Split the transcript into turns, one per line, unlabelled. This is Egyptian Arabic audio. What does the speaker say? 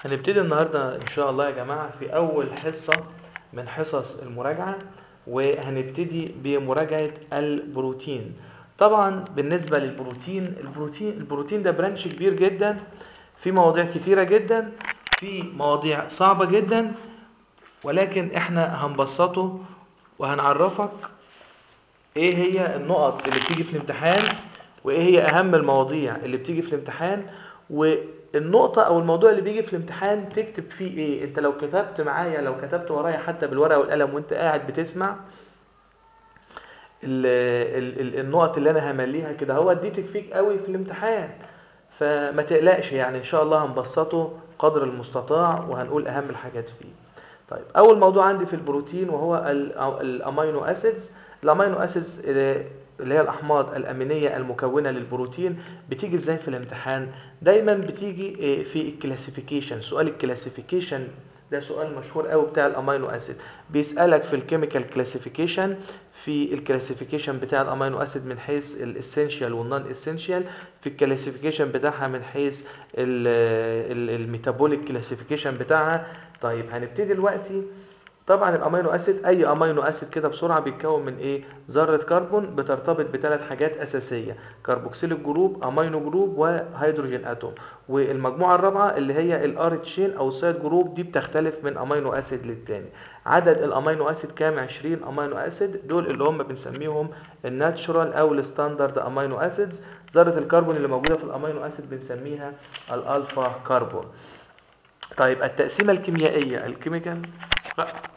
هنبتدي النهاردة إن شاء الله يا جماعة في أول حصة من حصص المراجعة وهنبتدي بمراجعة البروتين طبعا بالنسبة للبروتين البروتين البروتين ده برانش كبير جدا في مواضيع كتيرة جدا في مواضيع صعبة جدا ولكن احنا هنبسطه وهنعرفك ايه هي النقط اللي بتيجي في الامتحان وايه هي اهم المواضيع اللي بتيجي في الامتحان والنقطة او الموضوع اللي بيجي في الامتحان تكتب فيه ايه انت لو كتبت معايا لو كتبت ورايا حتى بالورقة والقلم وانت قاعد بتسمع ال ال ال النقط اللي انا همليها كده هو دي تكفيك قوي في الامتحان فما تقلقش يعني ان شاء الله هنبسطه قدر المستطاع وهنقول اهم الحاجات فيه طيب اول موضوع عندي في البروتين وهو الامينو اسيدز الامينو اسيدز اللي هي الاحماض الامينيه المكونه للبروتين بتيجي ازاي في الامتحان دايما بتيجي في الكلاسيفيكيشن سؤال الكلاسيفيكيشن ده سؤال مشهور قوي بتاع الامينو اسيد بيسالك في الكيميكال كلاسيفيكيشن في الكلاسيفيكيشن بتاع الامينو اسيد من حيث الاسينشال والنون اسينشال في الكلاسيفيكيشن بتاعها من حيث الميتابوليك كلاسيفيكيشن بتاعها طيب هنبتدي دلوقتي طبعا الامينو اسيد اي امينو اسيد كده بسرعه بيتكون من ايه ذره كربون بترتبط بثلاث حاجات اساسيه كربوكسيل جروب امينو جروب وهيدروجين اتوم والمجموعه الرابعه اللي هي الار تشين او السايد جروب دي بتختلف من امينو اسيد للتاني عدد الامينو اسيد كام 20 امينو اسيد دول اللي هم بنسميهم الناتشورال او الستاندرد امينو اسيدز ذره الكربون اللي موجوده في الامينو اسيد بنسميها الالفا كربون طيب التقسيمه الكيميائيه الكيميكال لا